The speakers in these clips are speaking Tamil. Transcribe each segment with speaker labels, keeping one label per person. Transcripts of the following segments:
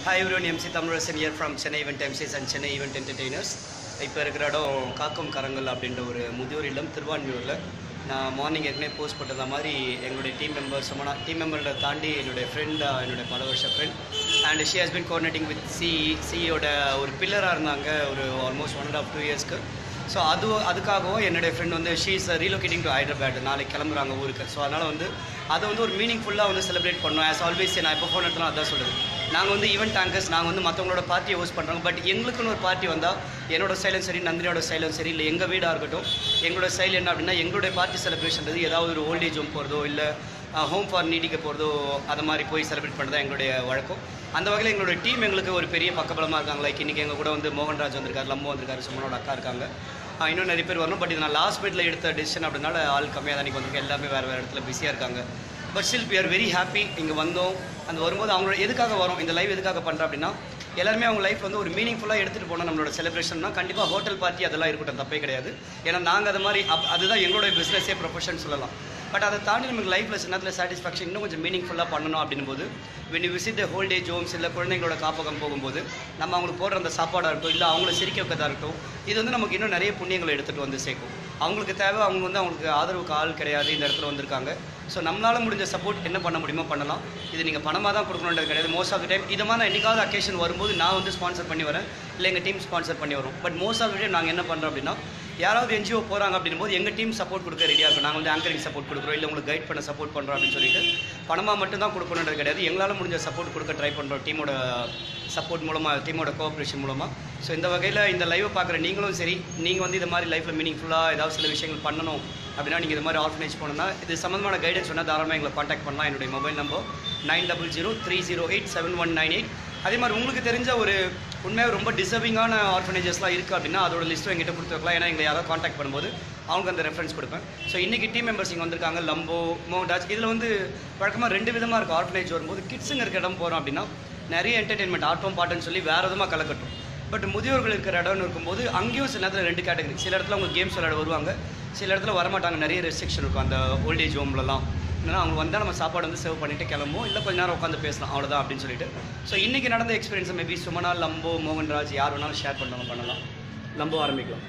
Speaker 1: Hi everyone, MC Tamarasan here from Chennai Event MCs and Chennai Event Entertainers. இப்போ இருக்கிற இடம் காக்கும் கரங்கள் அப்படின்ற ஒரு முதியோர் இல்லம் திருவான்மியூரில் நான் மார்னிங் ஏற்கனவே போஸ்ட் போட்டிருந்த மாதிரி எங்களுடைய டீம் மெம்பர் சுமனா டீம் மெம்பரை தாண்டி என்னுடைய ஃப்ரெண்ட் என்னுடைய பல வருஷ friend and she has been coordinating with C சியோட ஒரு பில்லராக இருந்தாங்க ஒரு almost one and half two இயர்ஸ்க்கு ஸோ அது அதுக்காகவும் என்னுடைய ஃப்ரெண்ட் வந்து she is relocating to Hyderabad நாளைக்கு கிளம்புறாங்க ஊருக்கு ஸோ அதனால் வந்து அதை வந்து ஒரு மீனிங்ஃபுல்லாக வந்து செலிப்ரேட் பண்ணோம் ஆஸ் ஆல்வேஸ் நான் இப்போ ஃபோன் எடுத்தாலும் அதான் சொல்லுது நாங்கள் வந்து ஈவெண்ட் டேங்கர்ஸ் நாங்கள் வந்து மற்றவங்களோட பார்ட்டியை ஹோஸ்ட் பண்ணுறோம் பட் எங்களுக்குன்னு ஒரு பார்ட்டி வந்தால் என்னோட ஸ்டைலும் சரி நந்தினியோட ஸ்டைலும் சரி இல்லை எங்கள் வீடாக இருக்கட்டும் எங்களோட ஸ்டைல் என்ன அப்படின்னா எங்களுடைய பார்ட்டி செலிப்ரேஷன்றது ஏதாவது ஒரு ஓல்டேஜ் ஹோம் போகிறதோ இல்லை ஹோம் ஃபார் நீடிக்க போகிறதோ அது மாதிரி போய் செலிப்ரேட் பண்ணுறது எங்களுடைய வழக்கம் அந்த வகையில் எங்களுடைய டீம் எங்களுக்கு ஒரு பெரிய பக்கபலமாக இருக்காங்க லைக் இன்றைக்கி எங்கள் கூட வந்து மோகன்ராஜ் வந்திருக்காரு லம்பு வந்திருக்காரு சுமனோட அக்கா இருக்காங்க ஆஹ் இன்னும் நிறைய பேர் வரணும் பட் இது நான் லாஸ்ட் மினிட்ல எடுத்த டெசிஷன் அப்படினால ஆள் கம்மியாக தான் வந்திருக்கேன் எல்லாமே வேறு வேறு இடத்துல பிஸியாக இருக்காங்க but still we are very happy இங்கே வந்தோம் அந்த வரும்போது அவங்களோட எதுக்காக வரோம் இந்த லைவ் எதுக்காக பண்ணுறோம் அப்படின்னா எல்லாருமே அவங்க லைஃப் வந்து ஒரு மீனிங்ஃபுல்லாக எடுத்துகிட்டு போனோம் நம்மளோட செலிப்ரேஷன்னா கண்டிப்பாக ஹோட்டல் பார்ட்டி அதெல்லாம் இருக்கட்டும் தப்பே கிடையாது ஏன்னா நாங்கள் அது மாதிரி அப் அதுதான் எங்களோட பிஸ்னஸே ப்ரொஃபஷன் சொல்லலாம் பட் அதை தாண்டி நமக்கு லைஃப்பில் சில நேரத்தில் சாட்டிஸ்ஃபேக்ஷன் இன்னும் கொஞ்சம் மீனிங்ஃபுல்லாக பண்ணணும் அப்படின்னும் போது when you visit the whole age homes இல்லை குழந்தைங்களோட காப்பகம் போகும்போது நம்ம அவங்களுக்கு போடுற அந்த சாப்பாடாக இருக்கட்டும் இல்லை அவங்கள சிரிக்க வைக்கதா இருக்கட்டும் இது வந்து நமக்கு இன்னும் நிறைய புண்ணியங்களை எடுத்துகிட்டு வந்து சேர்க்கும் அவங்களுக்கு தேவை அவங்க வந்து அவங்களுக்கு ஆதரவுக்கு ஆள் கிடையாது இந்த இடத்துல வந்திருக்காங்க ஸோ நம்மளால் முடிஞ்ச சப்போர்ட் என்ன பண்ண முடியுமோ பண்ணலாம் இது நீங்கள் பணமாக தான் கொடுக்கணுன்றது கிடையாது மோஸ்ட் ஆஃப் த டைம் இது மாதிரி என்னைக்காவது அக்கேஷன் வரும்போது நான் வந்து ஸ்பான்சர் பண்ணி வரேன் இல்லை எங்கள் டீம் ஸ்பான்சர் பண்ணி வரோம் but most of the time நாங்கள் என்ன பண்ணுறோம் அப்படின்னா யாராவது என்ஜிஓ போகிறாங்க அப்படின்னும் போது எங்கள் டீம் சப்போர்ட் கொடுக்க ரெடியாக இருக்கும் நாங்கள் வந்து ஆங்கரிங் சப்போர்ட் கொடுக்குறோம் இல்லை உங்களுக்கு கைட் பண்ண சப்போர்ட் பண்ணுறோம் அப்படின்னு சொல்லிட்டு பணமாக மட்டும் தான் கொடுக்கணுன்றது கிடையாது எங்களால் முடிஞ்ச சப்போர்ட் கொடுக்க ட்ரை பண்ணுறோம் டீமோட சப்போர்ட் மூலமாக டீமோட கோஆப்ரேஷன் மூலமாக ஸோ இந்த வகையில் இந்த லைவை பார்க்குற நீங்களும் சரி நீங்கள் வந்து இது மாதிரி லைஃப்பில் மீனிங்ஃபுல்லாக ஏதாவது சில விஷயங்கள் பண்ணணும் அப்படின்னா நீங்கள் இது மாதிரி ஆர்ஃபனேஜ் போனோம்னா இது சம்மந்தமான கைடன்ஸ் சொன்னால் தாராளமாக எங்களை காண்டாக்ட் பண்ணலாம் என்னுடைய mobile number nine double zero three zero eight seven one nine eight அதே மாதிரி உங்களுக்கு தெரிஞ்ச ஒரு உண்மையாக ரொம்ப டிசர்விங்கான ஆர்ஃபனேஜஸ்லாம் இருக்குது அப்படின்னா அதோட லிஸ்ட்டும் எங்கிட்ட கொடுத்து வைக்கலாம் ஏன்னா எங்களை யாராவது காண்டாக்ட் பண்ணும்போது அவங்களுக்கு அந்த ரெஃபரன்ஸ் கொடுப்பேன் ஸோ இன்றைக்கி டீம் மெம்பர்ஸ் இங்கே வந்திருக்காங்க லம்போ மோகன்ராஜ் இதில் வந்து வழக்கமாக ரெண்டு விதமாக இருக்குது ஆர்ஃபனேஜ் வரும்போது கிட்ஸுங்க இருக்க இடம் போகிறோம் அப்படின்னா நிறைய என்டர்டெயின்மெண்ட் ஆட்டம் பாட்டுன்னு சொல்லி வேறு விதமாக கலக்கட்டும் பட் முதியோர்கள் இருக்கிற இடம்னு இருக்கும்போது அங்கேயும் சில நேரத்தில் ரெண்டு கேட்டகரி சில இடத்துல அவங்க கேம்ஸ் விளையாட வருவாங்க சில இடத்துல வரமாட்டாங்க நிறைய ரெஸ்ட்ரிக்ஷன் இருக்கும் அந்த ஓல்டேஜ் ஹோம்லலாம் என்னன்னா அவங்க வந்தால் நம்ம சாப்பாடு வந்து சர்வ் பண்ணிட்டு கிளம்புவோம் இல்லை கொஞ்ச நேரம் உட்காந்து பேசலாம் அவ்வளோதான் அப்படின்னு சொல்லிட்டு ஸோ இன்றைக்கி நடந்த எக்ஸ்பீரியன்ஸ் மேபி சுமனா லம்போ மோகன்ராஜ் யார் வேணாலும் ஷேர் பண்ணாலும் பண்ணலாம் லம்போ ஆரம்பிக்கலாம்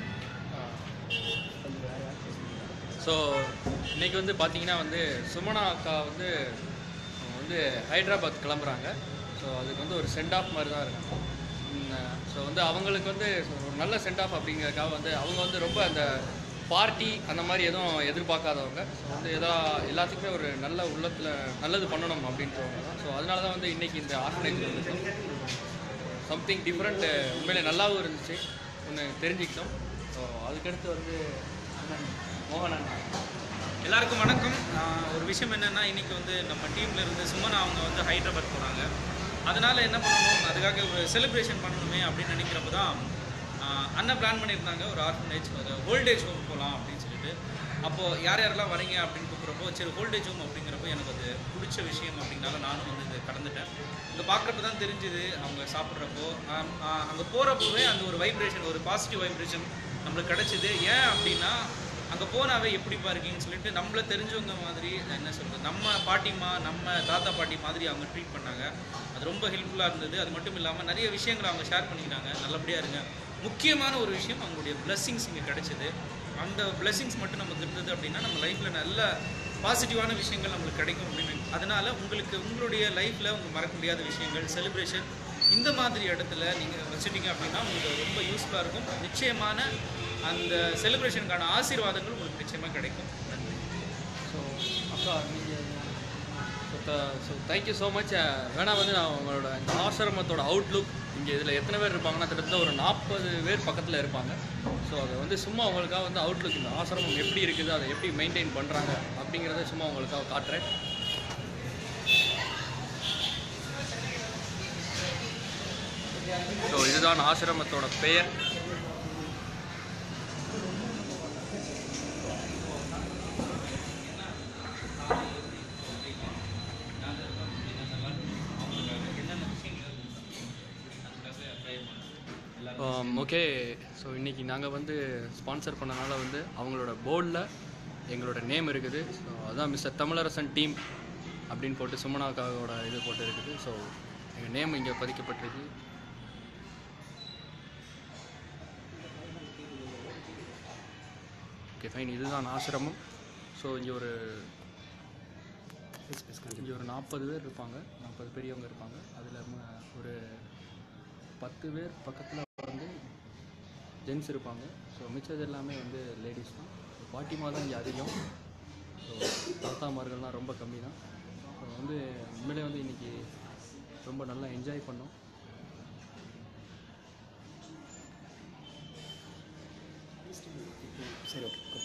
Speaker 2: ஸோ இன்னைக்கு வந்து பார்த்தீங்கன்னா வந்து சுமனா அக்கா வந்து அவங்க வந்து ஹைதராபாத் கிளம்புறாங்க ஸோ அதுக்கு வந்து ஒரு சென்ட் ஆஃப் மாதிரி தான் இருக்கும் ஸோ வந்து அவங்களுக்கு வந்து ஒரு நல்ல சென்ட் ஆஃப் அப்படிங்கிறதுக்காக வந்து அவங்க வந்து ரொம்ப அந்த பார்ட்டி அந்த மாதிரி எதுவும் எதிர்பார்க்காதவங்க ஸோ வந்து எதா எல்லாத்துக்குமே ஒரு நல்ல உள்ளத்தில் நல்லது பண்ணணும் அப்படின்றவங்க தான் ஸோ அதனால தான் வந்து இன்றைக்கி இந்த ஆர்கனைஸ் வந்து சம்திங் டிஃப்ரெண்ட் உண்மையிலே நல்லாவும் இருந்துச்சு ஒன்று தெரிஞ்சுக்கிட்டோம் ஸோ அதுக்கடுத்து வந்து அண்ணன் மோகன் அண்ணா
Speaker 3: எல்லாருக்கும் வணக்கம் ஆஹ் ஒரு விஷயம் என்னென்னா இன்றைக்கி வந்து நம்ம டீமில் இருந்து சுமனா அவங்க வந்து ஹைதராபாத் போகிறாங்க அதனால் என்ன பண்ணணும் அதுக்காக ஒரு செலிப்ரேஷன் பண்ணணுமே அப்படின்னு நினைக்கிறப்ப தான் ஆஹ் அண்ணன் பிளான் பண்ணியிருந்தாங்க ஒரு ஆர்ஃபனேஜ் ஒரு ஓல்டேஜ் ஹோம் போகலாம் அப்படின்னு சொல்லிட்டு அப்போது யார் யாரெல்லாம் வரீங்க அப்படின்னு கூப்பிட்றப்போ சரி ஓல்டேஜ் ஹோம் அப்படிங்கிறப்போ எனக்கு அது பிடிச்ச விஷயம் அப்படின்னால நானும் வந்து இது கடந்துட்டேன் இங்கே பார்க்குறப்ப தான் தெரிஞ்சுது அவங்க சாப்பிட்றப்போ அங்கே போகிறப்போவே அந்த ஒரு வைப்ரேஷன் ஒரு பாசிட்டிவ் வைப்ரேஷன் நம்மளுக்கு கிடச்சிது ஏன் அப்படின்னா அங்கே போனாவே எப்படிப்பா இருக்கீங்கன்னு சொல்லிட்டு நம்மள தெரிஞ்சவங்க மாதிரி என்ன சொல்கிறது நம்ம பாட்டிமா நம்ம தாத்தா பாட்டி மாதிரி அவங்க ட்ரீட் பண்ணாங்க அது ரொம்ப ஹெல்ப்ஃபுல்லாக இருந்தது அது மட்டும் இல்லாமல் நிறைய விஷயங்களை அவங்க ஷேர் பண்ணிக்கிட்டாங்க நல்லபடியாக இருங்க முக்கியமான ஒரு விஷயம் அவங்களுடைய blessings இங்கே கிடைச்சது அந்த blessings மட்டும் நமக்கு இருந்தது அப்படின்னா நம்ம லைஃப்பில் நல்ல பாசிட்டிவான விஷயங்கள் நம்மளுக்கு கிடைக்கும் அப்படின்னு அதனால் உங்களுக்கு உங்களுடைய லைஃப்பில் உங்கள் மறக்க முடியாத விஷயங்கள் செலிப்ரேஷன் இந்த மாதிரி இடத்துல நீங்கள் வச்சுட்டீங்க அப்படின்னா உங்களுக்கு ரொம்ப யூஸ்ஃபுல்லாக இருக்கும் நிச்சயமான அந்த செலிப்ரேஷனுக்கான ஆசீர்வாதங்கள் உங்களுக்கு நிச்சயமாக கிடைக்கும் நன்றி
Speaker 2: ஸோ அக்கா நீங்கள் so so thank you so much வேணா வந்து நான் உங்களோட இந்த ஆசிரமத்தோட அவுட்லுக் இங்கே இதில் எத்தனை பேர் இருப்பாங்கன்னா கிட்டத்தட்ட ஒரு நாற்பது பேர் பக்கத்தில் இருப்பாங்க ஸோ அதை வந்து சும்மா உங்களுக்காக வந்து அவுட்லுக் இந்த ஆசிரமம் எப்படி இருக்குது அதை எப்படி மெயின்டைன் பண்ணுறாங்க அப்படிங்கிறத சும்மா உங்களுக்காக காட்டுறேன் ஸோ இதுதான் ஆசிரமத்தோட பெயர் ஓகே ஸோ இன்றைக்கி நாங்கள் வந்து ஸ்பான்சர் பண்ணனால வந்து அவங்களோட போர்டில் எங்களோட நேம் இருக்குது ஸோ அதான் மிஸ்டர் தமிழரசன் டீம் அப்படின்னு போட்டு சுமனாக்காவோட இது போட்டு இருக்குது ஸோ எங்கள் நேம் இங்கே பதிக்கப்பட்டிருக்கு ஓகே ஃபைன் இதுதான் ஆசிரமம் ஸோ இங்கே ஒரு இங்கே ஒரு நாற்பது பேர் இருப்பாங்க நாற்பது பெரியவங்க இருப்பாங்க அதில் ஒரு பத்து பேர் பக்கத்தில் வந்து ஜென்ஸ் இருப்பாங்க ஸோ மிச்சது எல்லாமே வந்து லேடிஸ் தான் ஸோ பாட்டிமா தான் இங்கே அதிகம் ஸோ தாத்தாமார்கள்லாம் ரொம்ப கம்மி தான் ஸோ வந்து உண்மையிலே வந்து இன்றைக்கி ரொம்ப நல்லா என்ஜாய் பண்ணோம்
Speaker 1: சரி ஓகே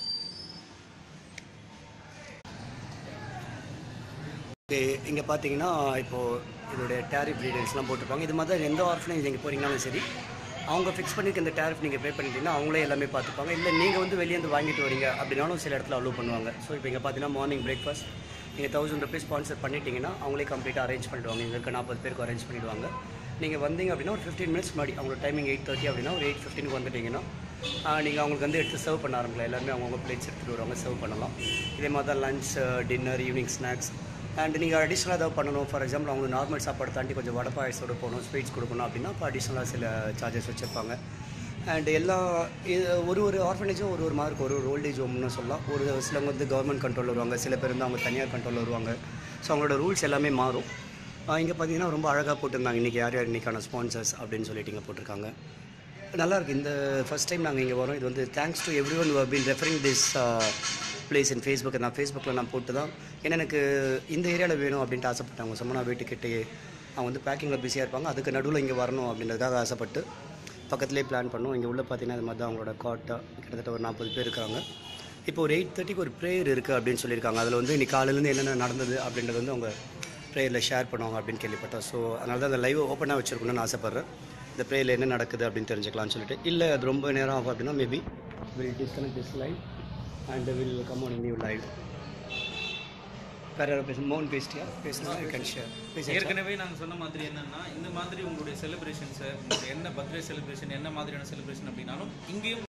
Speaker 1: ஓகே இங்கே பார்த்தீங்கன்னா இப்போது இதோடைய டேரிஃப் டீடைல்ஸ்லாம் போட்டிருப்பாங்க இது மாதிரி தான் எந்த ஆர்ஃபனேஜ் நீங்கள் போகிறீங்கனாலும் சரி அவங்க ஃபிக்ஸ் பண்ணிக்க இந்த டேரிஃப் நீங்கள் பே பண்ணிட்டீங்கன்னா அவங்களே எல்லாமே பார்த்துப்பாங்க இல்லை நீங்கள் வந்து வெளியேந்து வாங்கிட்டு வரீங்க அப்படின்னாலும் சில இடத்துல அலோவ் பண்ணுவாங்க ஸோ இப்போ இங்கே பார்த்தீங்கன்னா மார்னிங் பிரேக்ஃபாஸ்ட் நீங்கள் தௌசண்ட் ருபீஸ் ஸ்பான்சர் பண்ணிட்டீங்கன்னா அவங்களே கம்ப்ளீட்டாக அரேஞ்ச் பண்ணிடுவாங்க இங்கே இருக்க நாற்பது பேருக்கு அரேஞ்ச் பண்ணிடுவாங்க நீங்கள் வந்தீங்க அப்படின்னா ஒரு ஃபிஃப்டீன் மினிட்ஸ் முன்னாடி அவங்களோட டைமிங் எயிட் தேர்ட்டி அப்படின்னா ஒரு எயிட் ஃபிஃப்டினுக்கு வந்துட்டீங்கன்னா நீங்கள் அவங்களுக்கு வந்து எடுத்து சர்வ் பண்ண ஆரம்பிக்கலாம் எல்லாருமே அவங்கவுங்க பிளேட்ஸ் எடுத்துகிட்டு வருவாங்க சர்வ் பண்ணலாம் இதே மாதிரி தான் lunch dinner evening snacks and நீங்கள் அடிஷ்னலாக ஏதாவது பண்ணணும் ஃபார் எக்ஸாம்பிள் அவங்களுக்கு நார்மல் சாப்பாடு தாண்டி கொஞ்சம் வடை பாயசத்தோடு போகணும் ஸ்வீட்ஸ் கொடுக்கணும் அப்படின்னா இப்போ அடிஷ்னலாக சில சார்ஜஸ் வச்சுருப்பாங்க அண்ட் எல்லா இது ஒரு ஒரு ஆர்ஃபனேஜும் ஒரு ஒரு மார்க் ஒரு ஒரு ஓல்டேஜ் ஹோம்னு சொல்லலாம் ஒரு சிலவங்க வந்து கவர்மெண்ட் கண்ட்ரோல் வருவாங்க சில பேர் வந்து அவங்க தனியார் கண்ட்ரோல் வருவாங்க ஸோ அவங்களோட ரூல்ஸ் எல்லாமே மாறும் இங்கே பார்த்தீங்கன்னா ரொம்ப அழகாக போட்டிருந்தாங்க இன்றைக்கி யார் யார் இன்றைக்கான ஸ்பான்சர்ஸ் அப்படின்னு சொல்லிட்டு இங்கே போட்டிருக்காங்க நல்லா இருக்கு இந்த ஃபர்ஸ்ட் டைம் நாங்கள் இங்கே வரோம் இது வந்து thanks to everyone been referring this place in Facebook நான் ஃபேஸ்புக்கில் நான் போட்டு தான் ஏன்னா எனக்கு இந்த ஏரியாவில் வேணும் அப்படின்ட்டு ஆசைப்பட்டாங்க சும்மா நான் வீட்டுக்கிட்டே அவங்க வந்து பேக்கிங்கில் பிஸியாக இருப்பாங்க அதுக்கு நடுவில் இங்கே வரணும் அப்படின்றதுக்காக ஆசைப்பட்டு பக்கத்துலேயே பிளான் பண்ணோம் இங்கே உள்ள பார்த்தீங்கன்னா இது மாதிரி தான் அவங்களோட காட்டா கிட்டத்தட்ட ஒரு நாற்பது பேர் இருக்காங்க இப்போ ஒரு எயிட் தேர்ட்டிக்கு ஒரு ப்ரேயர் இருக்குது அப்படின்னு சொல்லியிருக்காங்க அதில் வந்து இன்னைக்கு காலையிலேருந்து என்னென்ன நடந்தது அப்படின்றது வந்து அவங்க ப்ரேயரில் ஷேர் பண்ணுவாங்க அப்படின்னு கேள்விப்பட்டோம் ஸோ அதனால தான் அந்த லைவ் ஓப்பனாக வச்சிருக்கணும்னு ஆசைப்பட்றேன் இந்த ப்ரேயரில் என்ன நடக்குது அப்படின்னு தெரிஞ்சுக்கலாம்னு சொல்லிட்டு இல்லை அது ரொம்ப நேரம் ஆகும் அப்படின்னா maybe will disconnect this live and will come on new live வேறு யாரும் பேச மோகன் பேசிட்டியா பேசினா யூ கேன் ஷேர் பேசி
Speaker 3: ஏற்கனவே நாங்கள் சொன்ன மாதிரி என்னன்னா இந்த மாதிரி உங்களுடைய செலிப்ரேஷன்ஸை உங்களுடைய என்ன பர்த்டே செலிப்ரேஷன் என்ன மாதிரியான செலிப்ரேஷன் அப்படின்னாலும் இங்கேயும்